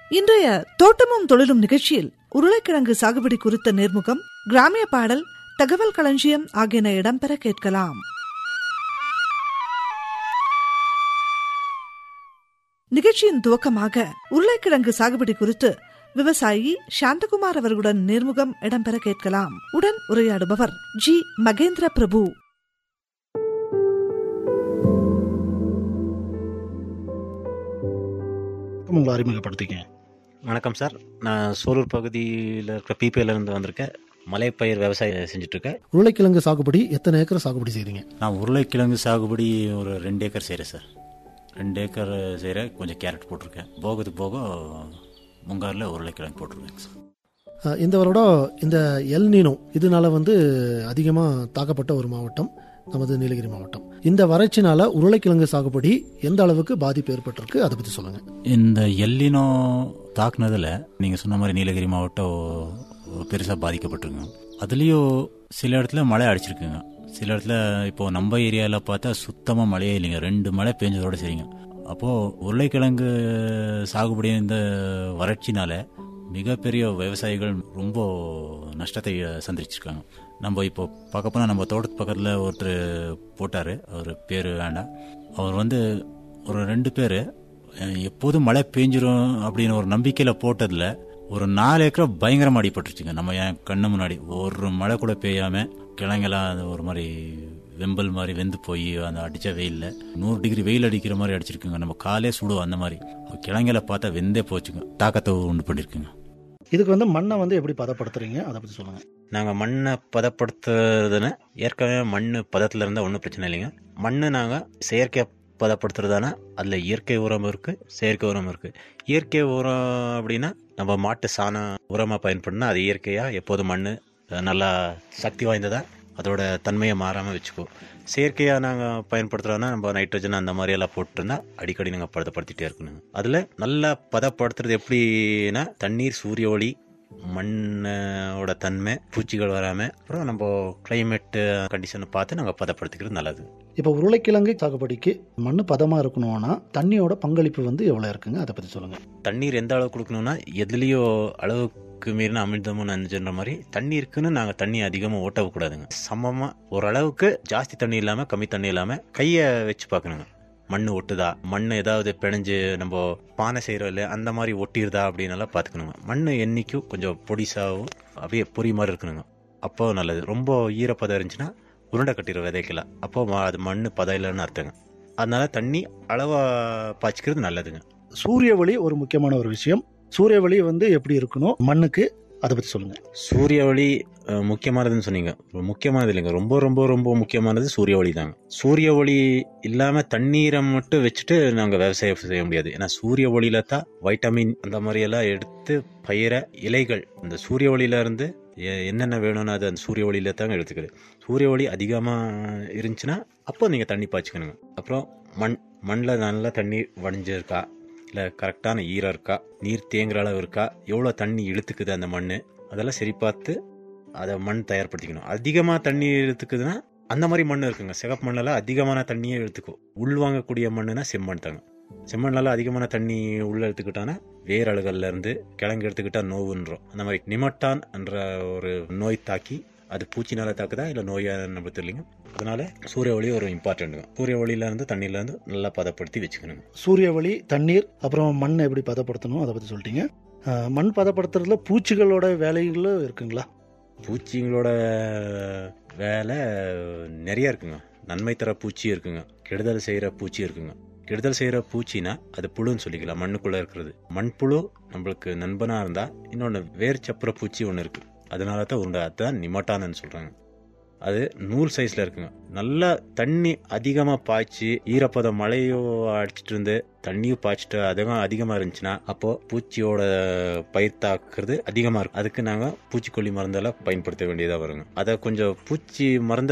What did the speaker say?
இன்றைய தோட்டமும் தொழிலும் நிகழ்ச்சியில் உருளைக்கிழங்கு சாகுபடி குறித்த நேர்முகம் கிராமிய பாடல் தகவல் களஞ்சியம் ஆகியன இடம்பெற கேட்கலாம் நிகழ்ச்சியின் துவக்கமாக உருளைக்கிழங்கு சாகுபடி குறித்து விவசாயி சாந்தகுமார் அவர்களுடன் நேர்முகம் இடம்பெற கேட்கலாம் உடன் உரையாடுபவர் ஜி மகேந்திர பிரபு உங்களை அறிமுகப்படுத்திக்க வணக்கம் சார் நான் சோலூர் பகுதியில் இருக்கிற பிபிஎல்ல இருந்து வந்திருக்கேன் மலைப்பயிர் விவசாயம் செஞ்சுட்டு இருக்கேன் உருளைக்கிழங்கு சாகுபடி எத்தனை ஏக்கர் சாகுபடி செய்றீங்க நான் உருளைக்கிழங்கு சாகுபடி ஒரு ரெண்டு ஏக்கர் செய்கிறேன் சார் ரெண்டு ஏக்கர் செய்கிறேன் கொஞ்சம் கேரட் போட்டிருக்கேன் போகிறதுக்கு போக முங்காரில் உருளைக்கிழங்கு போட்டிருக்கேங்க சார் அஹ், இந்த வருடம் இந்த எல் நீனோ இதனால வந்து அதிகமாக தாக்கப்பட்ட ஒரு மாவட்டம் நமது நீலகிரி மாவட்டம் இந்த வறட்சினால உருளைக்கிழங்கு சாகுபடி எந்த அளவுக்கு பாதிப்பு ஏற்பட்டிருக்கு அதை பற்றி சொல்லுங்க இந்த எல்லினோ தாக்குனதில் நீங்கள் சொன்ன மாதிரி நீலகிரி மாவட்டம் பெருசாக பாதிக்கப்பட்டிருங்க அதுலேயும் சில இடத்துல மழை அடிச்சிருக்குங்க சில இடத்துல இப்போ நம்ம ஏரியாவில் பார்த்தா சுத்தமாக மழையே இல்லைங்க ரெண்டு மழை பெஞ்சதோட சரிங்க அப்போது உருளைக்கிழங்கு சாகுபடி இந்த வறட்சினால மிகப்பெரிய விவசாயிகள் ரொம்ப நஷ்டத்தை சந்திச்சிருக்காங்க நம்ம இப்போ பார்க்க போனால் நம்ம தோட்டத்து பக்கத்தில் ஒருத்தர் போட்டார் அவர் பேர் வேண்டாம் அவர் வந்து ஒரு ரெண்டு பேர் எப்போதும் மழை பெஞ்சிரும் அப்படின்னு ஒரு நம்பிக்கையில் போட்டதில் ஒரு நாலு ஏக்கரை பயங்கரமாக அடிபட்டுருச்சுங்க நம்ம என் கண்ணு முன்னாடி ஒரு மழை கூட பெய்யாமல் கிழங்கெல்லாம் அது ஒரு மாதிரி வெம்பல் மாதிரி வெந்து போய் அந்த அடித்த வெயிலில் நூறு டிகிரி வெயில் அடிக்கிற மாதிரி அடிச்சிருக்குங்க நம்ம காலே சுடும் அந்த மாதிரி கிழங்கல பார்த்தா வெந்தே போச்சுங்க தாக்கத்தை உண்டு பண்ணியிருக்குங்க இதுக்கு வந்து மண்ணை வந்து எப்படி பதப்படுத்துறீங்க அதை பற்றி சொல்லுங்க நாங்கள் மண்ணை பதப்படுத்துறதுன்னு ஏற்கனவே மண் பதத்தில் இருந்தால் ஒன்றும் பிரச்சனை இல்லைங்க மண்ணை நாங்கள் செயற்கை பதப்படுத்துறதானா அதில் இயற்கை உரம் இருக்குது செயற்கை உரம் இருக்குது இயற்கை உரம் அப்படின்னா நம்ம மாட்டு சாண உரமாக பயன்படுத்தினா அது இயற்கையாக எப்போதும் மண் நல்லா சக்தி வாய்ந்ததாக அதோட தன்மையை மாறாமல் வச்சுக்கோ செயற்கையாக நாங்கள் பயன்படுத்துகிறோன்னா நம்ம நைட்ரஜன் அந்த மாதிரி எல்லாம் போட்டுருந்தா அடிக்கடி நாங்கள் பதப்படுத்திட்டே இருக்கணுங்க அதில் நல்லா பதப்படுத்துறது எப்படின்னா தண்ணீர் சூரிய ஒளி மண்ணோட தன்மை பூச்சிகள் வராமல் அப்புறம் நம்ம கிளைமேட்டு கண்டிஷனை பார்த்து நாங்கள் பதப்படுத்திக்கிறது நல்லது இப்போ உருளைக்கிழங்கு சாகுபடிக்கு மண் பதமாக இருக்கணும்னா தண்ணியோட பங்களிப்பு வந்து எவ்வளோ இருக்குங்க அதை பற்றி சொல்லுங்க தண்ணீர் எந்த அளவு கொடுக்கணும்னா எதுலேயோ அளவுக்கு மீறின அமிர்தமும் நஞ்சுன்ற மாதிரி தண்ணீருக்குன்னு நாங்கள் தண்ணி அதிகமாக ஓட்டக்கூடாதுங்க சமமாக ஓரளவுக்கு ஜாஸ்தி தண்ணி இல்லாமல் கம்மி தண்ணி இல்லாமல் கையை வச்சு பார்க்கணுங்க மண் ஒட்டுதா மண் ஏதாவது பிணைஞ்சு நம்ம பானை செய்கிறோம் இல்லையா அந்த மாதிரி ஒட்டிடுதா அப்படின்னு எல்லாம் பார்த்துக்கணுங்க மண் என்னைக்கும் கொஞ்சம் பொடிசாகவும் அப்படியே பொறி மாதிரி இருக்கணுங்க அப்போ நல்லது ரொம்ப ஈரப்பதம் இருந்துச்சுன்னா உருண்டை கட்டிடும் விதைக்கலாம் அப்போ ம- அது மண் பதம் இல்லைன்னு அர்த்தங்க அதனால தண்ணி அளவாக பாய்ச்சிக்கிறது நல்லதுங்க சூரிய ஒளி ஒரு முக்கியமான ஒரு விஷயம் சூரிய ஒளி வந்து எப்படி இருக்கணும் மண்ணுக்கு அதை பற்றி சொல்லுங்க சூரிய ஒளி அஹ், முக்கியமானதுன்னு சொன்னீங்க முக்கியமானது இல்லைங்க ரொம்ப ரொம்ப ரொம்ப முக்கியமானது சூரிய ஒளி தாங்க சூரிய ஒளி இல்லாம தண்ணீரை மட்டும் வச்சுட்டு நாங்க விவசாயம் செய்ய முடியாது ஏன்னா சூரிய ஒளியில தான் வைட்டமின் அந்த மாதிரி எல்லாம் எடுத்து பயிர இலைகள் இந்த சூரிய ஒளியில இருந்து எ- என்னென்ன வேணும்னு அது அந்த சூரிய ஒளியில தாங்க எடுத்துக்குது சூரிய ஒளி அதிகமா இருந்துச்சுன்னா அப்போ நீங்க தண்ணி பாய்ச்சிக்கணுங்க அப்புறம் மண் மண்ணில் நல்லா தண்ணி வடிஞ்சிருக்கா இல்லை கரெக்டான ஈரம் இருக்கா நீர் தேங்குற அளவு இருக்கா எவ்வளோ தண்ணி இழுத்துக்குது அந்த மண் அதெல்லாம் சரி பார்த்து அதை மண் தயார்படுத்திக்கணும் அதிகமாக தண்ணி இழுத்துக்குதுன்னா அந்த மாதிரி மண் இருக்குங்க சிகப்பு மண்ணெல்லாம் அதிகமான தண்ணியே இழுத்துக்கும் உள்வாங்கக்கூடிய மண்ணுனா செம்மண் தாங்க செம்மண்ணால அதிகமான தண்ணி உள்ள எடுத்துக்கிட்டானா வேர் அழுகல்ல இருந்து கிழங்கு எடுத்துக்கிட்டா நோவுன்றோம் அந்த மாதிரி நிமட்டான் என்ற ஒரு நோய் தாக்கி அது பூச்சினால தாக்குதா இல்லை நோயா நம்மளுக்கு தெரியலைங்க அதனால சூரிய ஒளி ஒரு இம்பார்ட்டண்ட்டுங்க சூரிய ஒளியில இருந்து தண்ணியில இருந்து நல்லா பதப்படுத்தி வச்சுக்கணுங்க சூரிய ஒளி தண்ணீர் அப்புறம் மண் எப்படி பதப்படுத்தணும் அதை பற்றி சொல்லிட்டீங்க அஹ், மண் பதப்படுத்துறதுல பூச்சிகளோட வேலைகளும் இருக்குங்களா பூச்சிங்களோட வேலை நிறைய இருக்குங்க நன்மை தர பூச்சி இருக்குங்க கெடுதல் செய்கிற பூச்சி இருக்குங்க கெடுதல் செய்கிற பூச்சினா அது புழுன்னு சொல்லிக்கலாம் மண்ணுக்குள்ளே இருக்கிறது மண்புழு நம்மளுக்கு நண்பனாக இருந்தால் இன்னொன்று வேர் சப்புற பூச்சி ஒன்று இருக்குது அதனால தான் உருண்டை அதுதான் நிமட்டானன்னு சொல்கிறாங்க அது நூல் சைஸில் இருக்குங்க நல்லா தண்ணி அதிகமாக பாய்ச்சி ஈரப்பதம் மழையோ அடிச்சிட்டு இருந்து தண்ணியும் பாய்ச்சிட்டு அதிகம் அதிகமாக இருந்துச்சுன்னா அப்போ பூச்சியோட பயிர் தாக்குறது அதிகமாக இருக்கும் அதுக்கு நாங்கள் பூச்சிக்கொல்லி மருந்தெல்லாம் பயன்படுத்த வேண்டியதாக வருங்க அதை கொஞ்சம் பூச்சி மருந்து